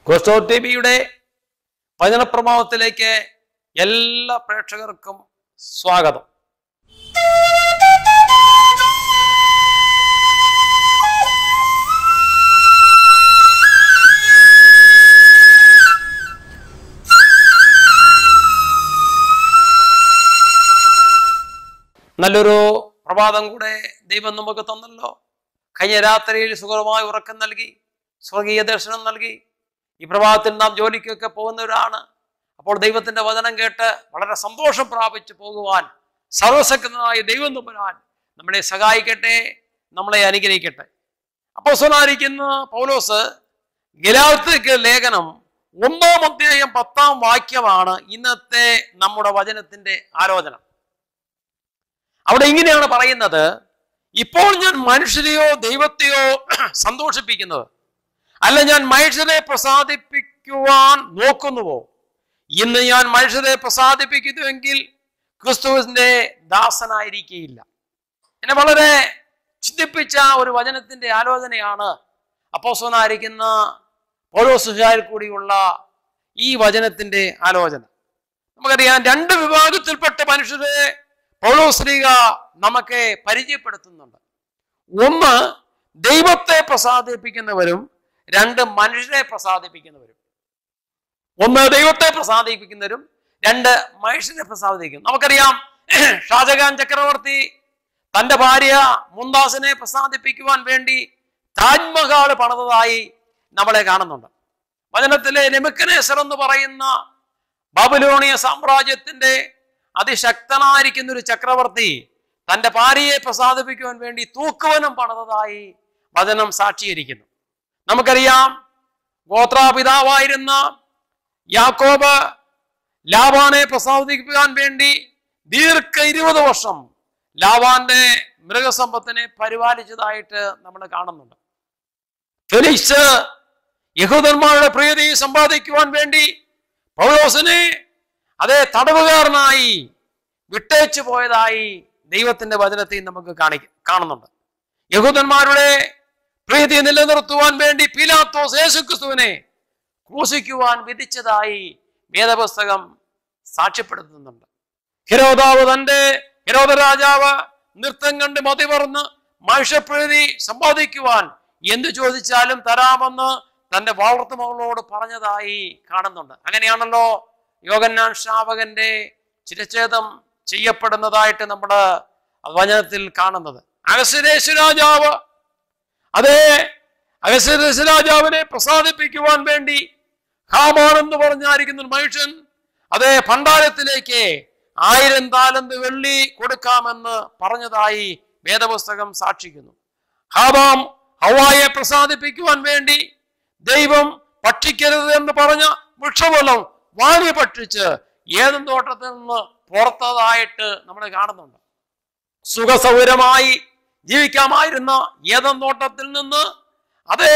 ക്രിസ്തോ T വിയുടെ വചനപ്രഭാവത്തിലേക്ക് എല്ലാ പ്രേക്ഷകർക്കും സ്വാഗതം നല്ലൊരു പ്രഭാതം കൂടെ ദൈവം നമുക്ക് തന്നല്ലോ കഴിഞ്ഞ രാത്രിയിൽ സുഖമായി ഉറക്കം നൽകി സ്വർഗീയ ദർശനം നൽകി ഈ പ്രഭാതത്തിൽ നാം ജോലിക്കൊക്കെ പോകുന്നവരാണ് അപ്പോൾ ദൈവത്തിന്റെ വചനം കേട്ട് വളരെ സന്തോഷം പ്രാപിച്ചു പോകുവാൻ സർവശക്തനായ ദൈവം തമ്പുരാൻ നമ്മളെ സഹായിക്കട്ടെ നമ്മളെ അനുഗ്രഹിക്കട്ടെ അപ്പോൾ സ്വനായിരിക്കുന്ന പൗലോസ് ഗലാത്തിക്ക് ലേഖനം ഒന്നാം അധ്യായം പത്താം വാക്യമാണ് ഇന്നത്തെ നമ്മുടെ വചനത്തിന്റെ ആലോചന അവിടെ ഇങ്ങനെയാണ് പറയുന്നത് ഇപ്പോൾ ഞാൻ മനുഷ്യരെയോ ദൈവത്തെയോ സന്തോഷിപ്പിക്കുന്നത് അല്ല ഞാൻ മനുഷ്യരെ പ്രസാദിപ്പിക്കുവാൻ നോക്കുന്നുവോ ഇന്ന് ഞാൻ മനുഷ്യരെ പ്രസാദിപ്പിക്കുന്നുവെങ്കിൽ ക്രിസ്തുവിന്റെ ദാസനായിരിക്കുകയില്ല എന്നെ വളരെ ചിന്തിപ്പിച്ച ഒരു വചനത്തിന്റെ ആലോചനയാണ് അപ്പോസ്വനായിരിക്കുന്ന ഓരോ സുഹാരിൽ കൂടിയുള്ള ഈ വചനത്തിന്റെ ആലോചന നമുക്കറിയാം രണ്ട് വിഭാഗത്തിൽപ്പെട്ട മനുഷ്യരെ പൗലോസ്ലിക നമുക്ക് പരിചയപ്പെടുത്തുന്നുണ്ട് ഒന്ന് ദൈവത്തെ പ്രസാദിപ്പിക്കുന്നവരും രണ്ട് മനുഷ്യരെ പ്രസാദിപ്പിക്കുന്നവരും ഒന്ന് ദൈവത്തെ പ്രസാദിപ്പിക്കുന്നവരും രണ്ട് മനുഷ്യരെ പ്രസാദിപ്പിക്കും നമുക്കറിയാം ഷാജഹാൻ ചക്രവർത്തി തന്റെ ഭാര്യ മുന്താസിനെ പ്രസാദിപ്പിക്കുവാൻ വേണ്ടി താജ്മഹാൾ പണിതതായി നമ്മളെ കാണുന്നുണ്ട് വചനത്തിലെ നെമുക്കനേസർ എന്ന് പറയുന്ന ബാബുലോണിയ സാമ്രാജ്യത്തിന്റെ അതിശക്തനായിരിക്കുന്ന ഒരു ചക്രവർത്തി തന്റെ ഭാര്യയെ പ്രസാദിപ്പിക്കുവാൻ വേണ്ടി തൂക്കുവനം പണിതതായി വചനം സാക്ഷീകരിക്കുന്നു നമുക്കറിയാം ഗോത്രാപിതാവായിരുന്ന യാക്കോബ് ലാബാനെ പ്രസാദിപ്പിക്കാൻ വേണ്ടി ദീർഘ ഇരുപത് വർഷം ലാബാന്റെ മൃഗസമ്പത്തിനെ പരിപാലിച്ചതായിട്ട് നമ്മൾ കാണുന്നുണ്ട് ഫെലിക്സ് യഹൂദന്മാരുടെ പ്രീതി സമ്പാദിക്കുവാൻ വേണ്ടി പൗലോസിനെ അതേ തടവുകാരനായി വിട്ടേച്ചു പോയതായി ദൈവത്തിന്റെ വചനത്തിൽ നമുക്ക് കാണി കാണുന്നുണ്ട് യഹൂദന്മാരുടെ പ്രീതി നിലനിർത്തുവാൻ വേണ്ടി പീലാത്തോസ് യേശുക്രിസ്തുവിനെ ക്രൂശിക്കുവാൻ വിധിച്ചതായി വേദപുസ്തകം സാക്ഷ്യപ്പെടുത്തുന്നുണ്ട് ഹിരോദാവ് തന്റെ ഹിരോദ രാജാവ് നൃത്തം കണ്ട് മതിപറന്ന് മനുഷ്യപ്രീതി സമ്പാദിക്കുവാൻ എന്ത് ചോദിച്ചാലും തരാമെന്ന് തന്റെ വളർത്തു മകളോട് പറഞ്ഞതായി കാണുന്നുണ്ട് അങ്ങനെയാണല്ലോ യോഗന്നാൻ ശ്രാവകന്റെ ചിരച്ഛേദം ചെയ്യപ്പെടുന്നതായിട്ട് നമ്മുടെ വചനത്തിൽ കാണുന്നത് അഗസ്വരേശു രാജാവ് അതേ അഗസ്വരേശു രാജാവിനെ പ്രസാദിപ്പിക്കുവാൻ വേണ്ടി ഹാമാൻ എന്ന് പറഞ്ഞായിരിക്കുന്ന ഒരു മനുഷ്യൻ അതേ ഭണ്ഡാരത്തിലേക്ക് ആയിരം താലന്ത് വെള്ളി കൊടുക്കാമെന്ന് പറഞ്ഞതായി വേദപുസ്തകം സാക്ഷിക്കുന്നു ഹാബാം ഹവായെ പ്രസാദിപ്പിക്കുവാൻ വേണ്ടി ദൈവം ഭക്ഷിക്കരുത് എന്ന് പറഞ്ഞ വൃക്ഷഫലം വാങ്ങി ഭക്ഷിച്ച് ഏതും തോട്ടത്തിൽ നിന്ന് പുറത്തതായിട്ട് നമ്മൾ കാണുന്നുണ്ട് സുഖസൗകര്യമായി ജീവിക്കാമായിരുന്ന ഏതും തോട്ടത്തിൽ നിന്ന് അതേ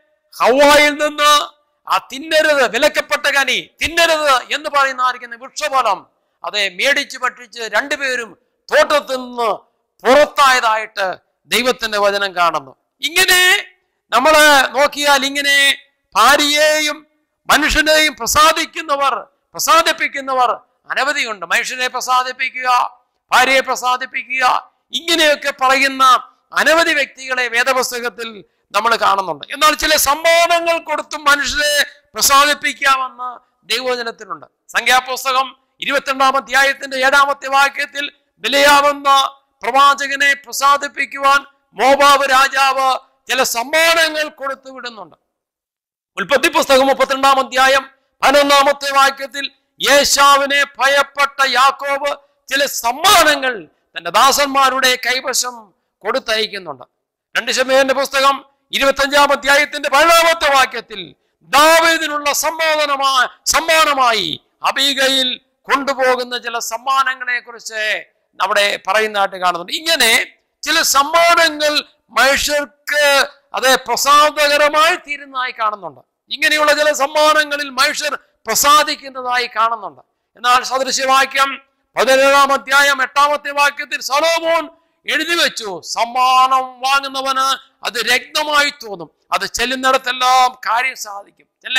ഹവായിൽ നിന്ന് ആ തിന്നരുത് വിലക്കപ്പെട്ട കനി തിന്നരുത് എന്ന് പറയുന്ന ആയിരിക്കുന്ന വൃക്ഷഫലം അതെ മേടിച്ച് ഭക്ഷിച്ച് രണ്ടുപേരും തോട്ടത്തിൽ നിന്ന് പുറത്തായതായിട്ട് ദൈവത്തിന്റെ വചനം കാണുന്നു ഇങ്ങനെ നമ്മൾ നോക്കിയാൽ ഇങ്ങനെ ഭാര്യയെയും മനുഷ്യനെയും പ്രസാദിക്കുന്നവർ പ്രസാദിപ്പിക്കുന്നവർ അനവധിയുണ്ട് മനുഷ്യനെ പ്രസാദിപ്പിക്കുക ഭാര്യയെ പ്രസാദിപ്പിക്കുക ഇങ്ങനെയൊക്കെ പറയുന്ന അനവധി വ്യക്തികളെ വേദപുസ്തകത്തിൽ നമ്മൾ കാണുന്നുണ്ട് എന്നാൽ ചില സമ്മാനങ്ങൾ കൊടുത്തും മനുഷ്യരെ പ്രസാദിപ്പിക്കാമെന്ന് ദൈവവചനത്തിലുണ്ട് സംഖ്യാപുസ്തകം ഇരുപത്തിരണ്ടാം അധ്യായത്തിന്റെ ഏഴാമത്തെ വാക്യത്തിൽ ബലിയാവുന്ന പ്രവാചകനെ പ്രസാദിപ്പിക്കുവാൻ മോബാബ് രാജാവ് ചില സമ്മാനങ്ങൾ കൊടുത്തു വിടുന്നുണ്ട് ഉൽപ്പത്തി പുസ്തകം മുപ്പത്തിരണ്ടാം അധ്യായം പതിനൊന്നാമത്തെ വാക്യത്തിൽ യേശാവിനെ ഭയപ്പെട്ട യാക്കോബ് ചില സമ്മാനങ്ങൾ തന്റെ ദാസന്മാരുടെ കൈവശം കൊടുത്തയക്കുന്നുണ്ട് രണ്ട് ശമേന്റെ പുസ്തകം ഇരുപത്തഞ്ചാം അധ്യായത്തിന്റെ പതിനാമത്തെ വാക്യത്തിൽ ദാവീദിനുള്ള സമ്മാനമായി സമ്മാനമായി അബീഗയിൽ കൊണ്ടുപോകുന്ന ചില സമ്മാനങ്ങളെ കുറിച്ച് അവിടെ പറയുന്നതായിട്ട് കാണുന്നുണ്ട് ഇങ്ങനെ ചില സമ്മാനങ്ങൾ മനുഷ്യർക്ക് അത് പ്രസാദകരമായി തീരുന്നതായി കാണുന്നുണ്ട് ഇങ്ങനെയുള്ള ചില സമ്മാനങ്ങളിൽ മനുഷ്യർ പ്രസാദിക്കുന്നതായി കാണുന്നുണ്ട് എന്നാൽ സദൃശ്യവാക്യം പതിനേഴാം അധ്യായം എട്ടാമത്തെ വാക്യത്തിൽ സലോമോൻ എഴുതി വെച്ചു സമ്മാനം വാങ്ങുന്നവന് അത് രക്തമായി തോന്നും അത് ചെല്ലുന്നിടത്തെല്ലാം കാര്യം സാധിക്കും അല്ലേ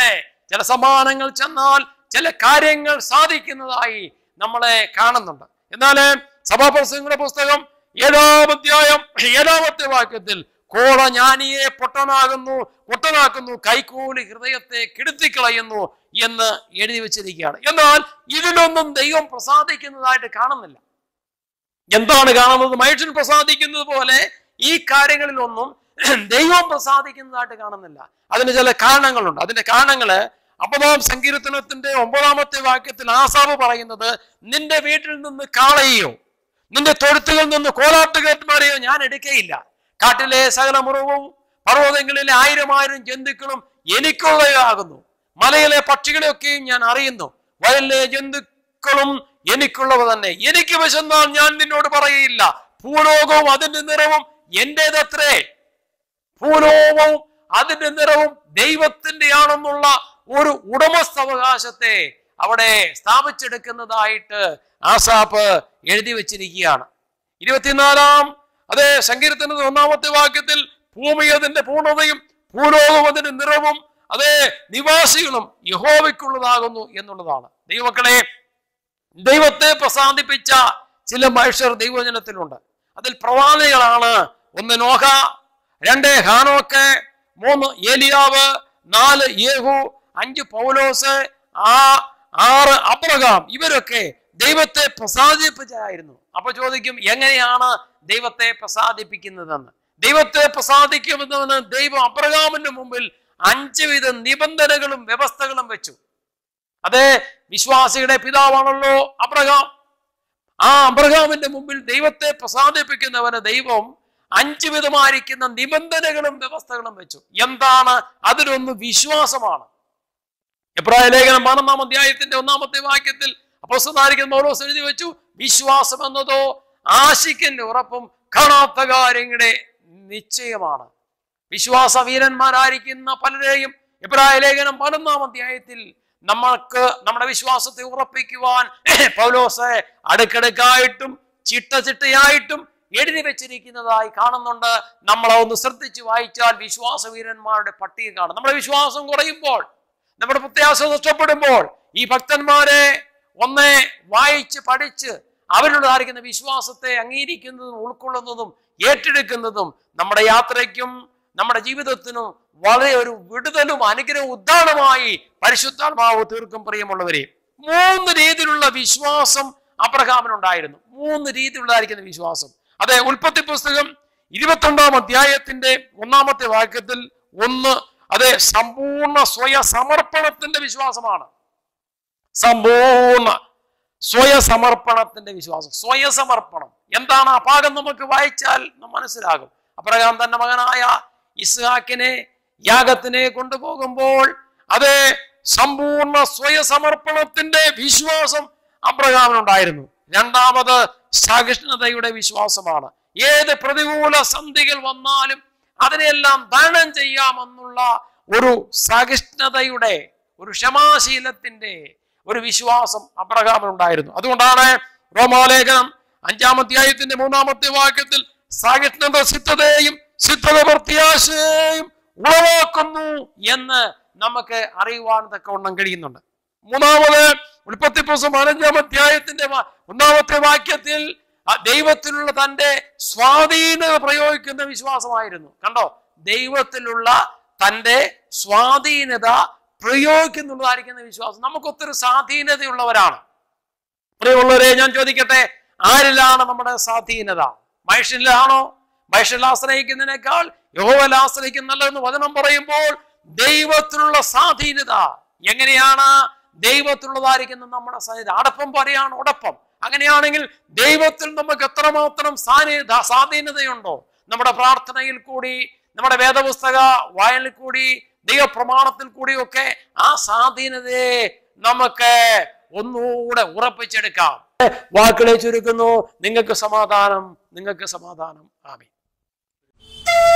ചില സമ്മാനങ്ങൾ ചെന്നാൽ ചില കാര്യങ്ങൾ സാധിക്കുന്നതായി നമ്മളെ കാണുന്നുണ്ട് എന്നാൽ സഭാപ്രസംഗങ്ങളുടെ പുസ്തകം ഏഴാം അധ്യായം ഏഴാമത്തെ വാക്യത്തിൽ കോള ജ്ഞാനിയെ പൊട്ടനാകുന്നു പൊട്ടനാക്കുന്നു കൈക്കൂലി ഹൃദയത്തെ കെടുത്തിക്കളയുന്നു എന്ന് എഴുതി വെച്ചിരിക്കുകയാണ് എന്നാൽ ഇതിലൊന്നും ദൈവം പ്രസാദിക്കുന്നതായിട്ട് കാണുന്നില്ല എന്താണ് കാണുന്നത് മനുഷ്യൻ പ്രസാദിക്കുന്നത് പോലെ ഈ കാര്യങ്ങളിലൊന്നും ദൈവം പ്രസാദിക്കുന്നതായിട്ട് കാണുന്നില്ല അതിന് ചില കാരണങ്ങളുണ്ട് അതിന്റെ കാരണങ്ങള് അമ്പതാം സങ്കീർത്തനത്തിന്റെ ഒമ്പതാമത്തെ വാക്യത്തിൽ ആസാബ് പറയുന്നത് നിന്റെ വീട്ടിൽ നിന്ന് കാളയോ നിന്റെ തൊഴുത്തുകളിൽ നിന്ന് കോലാട്ടുകേന്മാരെയോ ഞാൻ എടുക്കയില്ല കാട്ടിലെ സകല മുറിവും പർവ്വതങ്ങളിലെ ആയിരം ആയിരം ജന്തുക്കളും എനിക്കുള്ളവയാകുന്നു മലയിലെ പക്ഷികളെയൊക്കെയും ഞാൻ അറിയുന്നു വയലിലെ ജന്തുക്കളും എനിക്കുള്ളവ തന്നെ എനിക്ക് വിശന്നാൽ ഞാൻ നിന്നോട് പറയയില്ല ഭൂലോകവും അതിന്റെ നിറവും എന്റേതത്രേ ഭൂലോകവും അതിന്റെ നിറവും ദൈവത്തിന്റെ ആണെന്നുള്ള ഒരു ഉടമസ്ഥാവകാശത്തെ അവിടെ സ്ഥാപിച്ചെടുക്കുന്നതായിട്ട് ആസാപ്പ് എഴുതി വച്ചിരിക്കുകയാണ് ഇരുപത്തിനാലാം അതേ സങ്കീർത്തനದ ഒന്നാമത്തെ വാക്യത്തിൽ ഭൂമി അതിന്റെ പൂർണ്ണതയും ഭൂലോകവും അതിന്റെ നിറവും അതേ നിവാസികളും യഹോവയ്ക്കുള്ളതാകുന്നു എന്നുള്ളതാണ് ദൈവമക്കളെ ദൈവത്തെ പ്രസാദിപ്പിച്ച ചില മനുഷ്യർ ദൈവജനത്തിലുണ്ട് അതിൽ പ്രവാദികളാണ് ഒന്ന് നോഹ രണ്ട് ഹാനോക്ക് മൂന്ന് ഏലിയാവ് നാല് യേഹു അഞ്ച് പൗലോസ് ആ ആറ് അബ്രഹാം ഇവരൊക്കെ ദൈവത്തെ പ്രസാദിപ്പിച്ചായിരുന്നു അപ്പൊ ചോദിക്കും എങ്ങനെയാണ് ദൈവത്തെ പ്രസാദിപ്പിക്കുന്നതെന്ന് ദൈവത്തെ പ്രസാദിക്കുമെന്നവന് ദൈവം അബ്രഹാമിന്റെ മുമ്പിൽ അഞ്ച് വിധ നിബന്ധനകളും വ്യവസ്ഥകളും വെച്ചു അതെ വിശ്വാസിയുടെ പിതാവാണല്ലോ അബ്രഹാം ആ അബ്രഹാമിന്റെ മുമ്പിൽ ദൈവത്തെ പ്രസാദിപ്പിക്കുന്നവന് ദൈവം അഞ്ചു വിധമായിരിക്കുന്ന നിബന്ധനകളും വ്യവസ്ഥകളും വെച്ചു എന്താണ് അതിലൊന്ന് വിശ്വാസമാണ് എബ്രായ ലേഖനം പതിനൊന്നാം അധ്യായത്തിന്റെ ഒന്നാമത്തെ വാക്യത്തിൽ അപ്പോസ്തലനായിരിക്കുന്ന പൗലോസ് എഴുതി വെച്ചു വിശ്വാസം എന്നതോ ആശിക്കന്റെ ഉറപ്പും കാണാത്ത കാര്യങ്ങളുടെ നിശ്ചയമാണ് വിശ്വാസ വീരന്മാരായിരിക്കുന്ന പലരെയും എബ്രായ ലേഖനം പതിനൊന്നാം അധ്യായത്തിൽ നമ്മൾക്ക് നമ്മുടെ വിശ്വാസത്തെ ഉറപ്പിക്കുവാൻ പൗലോസ് അടുക്കടുക്കായിട്ടും ചിട്ട ചിട്ടയായിട്ടും എഴുതി വെച്ചിരിക്കുന്നതായി കാണുന്നുണ്ട് നമ്മളെ ഒന്ന് ശ്രദ്ധിച്ച് വായിച്ചാൽ വിശ്വാസ വീരന്മാരുടെ പട്ടിക കാണും നമ്മുടെ വിശ്വാസം കുറയുമ്പോൾ നമ്മുടെ പ്രത്യാശ നഷ്ടപ്പെടുമ്പോൾ ഈ ഭക്തന്മാരെ ഒന്ന് വായിച്ച് പഠിച്ച് അവരുള്ളതായിരിക്കുന്ന വിശ്വാസത്തെ അംഗീകരിക്കുന്നതും ഉൾക്കൊള്ളുന്നതും ഏറ്റെടുക്കുന്നതും നമ്മുടെ യാത്രയ്ക്കും നമ്മുടെ ജീവിതത്തിനും വളരെ ഒരു വിടുതലും അനുഗ്രഹവും ഉദ്ധാനമായി പരിശുദ്ധാത്മാവ് തീർക്കും പ്രിയമുള്ളവരെ മൂന്ന് രീതിയിലുള്ള വിശ്വാസം അബ്രഹാമിനുണ്ടായിരുന്നു മൂന്ന് രീതിയിലുള്ളതായിരിക്കുന്ന വിശ്വാസം അതെ ഉൽപ്പത്തി പുസ്തകം ഇരുപത്തൊണ്ടാം അധ്യായത്തിന്റെ ഒന്നാമത്തെ വാക്യത്തിൽ ഒന്ന് അതെ സമ്പൂർണ്ണ സ്വയ സമർപ്പണത്തിന്റെ വിശ്വാസമാണ് സമ്പൂർണ്ണ സ്വയസമർപ്പണത്തിന്റെ വിശ്വാസം സ്വയസമർപ്പണം എന്താണ് ആ ഭാഗം നമുക്ക് വായിച്ചാൽ നം മനസ്സിലാകും അപ്രകാരം തന്റെ മകനായ ഇസ്ഹാക്കിനെ യാഗത്തിനെ കൊണ്ടുപോകുമ്പോൾ അത് സമ്പൂർണ്ണ സ്വയസമർപ്പണത്തിന്റെ വിശ്വാസം അബ്രഹാമിനുണ്ടായിരുന്നു രണ്ടാമത് സഹിഷ്ണുതയുടെ വിശ്വാസമാണ് ഏത് പ്രതികൂല സന്ധികൾ വന്നാലും അതിനെല്ലാം തരണം ചെയ്യാമെന്നുള്ള ഒരു സഹിഷ്ണുതയുടെ ഒരു ക്ഷമാശീലത്തിന്റെ ഒരു വിശ്വാസം അബ്രഹാമിനുണ്ടായിരുന്നു അതുകൊണ്ടാണ് റോമാലേഖനം അഞ്ചാം അധ്യായത്തിന്റെ മൂന്നാമത്തെ വാക്യത്തിൽ സഹിഷ്ണുത സിദ്ധതയും സിദ്ധത പ്രത്യാശയും ഉളവാക്കുന്നു എന്ന് നമുക്ക് അറിയുവാൻ തക്കവണ്ണം കഴിയുന്നുണ്ട് മൂന്നാമത് ഉൽപ്പത്തി പുസ്തകം പതിനഞ്ചാം അധ്യായത്തിന്റെ വ- ഒന്നാമത്തെ വാക്യത്തിൽ ആ ദൈവത്തിലുള്ള തന്റെ സ്വാധീനത പ്രയോഗിക്കുന്ന വിശ്വാസമായിരുന്നു കണ്ടോ ദൈവത്തിലുള്ള തന്റെ സ്വാധീനത പ്രയോഗിക്കുന്നുള്ളതായിരിക്കുന്ന വിശ്വാസം നമുക്ക് ഒത്തിരി സ്വാധീനതയുള്ളവരാണ് പ്രിയമുള്ളവരെ ഞാൻ ചോദിക്കട്ടെ ആരിലാണ് നമ്മുടെ സ്വാധീനത മനുഷ്യനിലാണോ മനുഷ്യനിൽ ആശ്രയിക്കുന്നതിനേക്കാൾ യഹോവൽ ആശ്രയിക്കുന്ന നല്ലതെന്ന് വചനം പറയുമ്പോൾ ദൈവത്തിലുള്ള സ്വാധീനത എങ്ങനെയാണ് ദൈവത്തിലുള്ളതായിരിക്കുന്ന നമ്മുടെ സ്വാധീനത അടപ്പം പറയാണ് ഉടപ്പം അങ്ങനെയാണെങ്കിൽ ദൈവത്തിൽ നമുക്ക് എത്രമാത്രം സാന്നിധ സ്വാധീനതയുണ്ടോ നമ്മുടെ പ്രാർത്ഥനയിൽ കൂടി നമ്മുടെ വേദപുസ്തക വായനയിൽ കൂടി ദൈവപ്രമാണത്തിൽ കൂടിയൊക്കെ ആ സ്വാധീനതയെ നമുക്ക് ഒന്നുകൂടെ ഉറപ്പിച്ചെടുക്കാം വാക്കുകളെ ചുരുക്കുന്നു നിങ്ങൾക്ക് സമാധാനം നിങ്ങൾക്ക് സമാധാനം ആമീൻ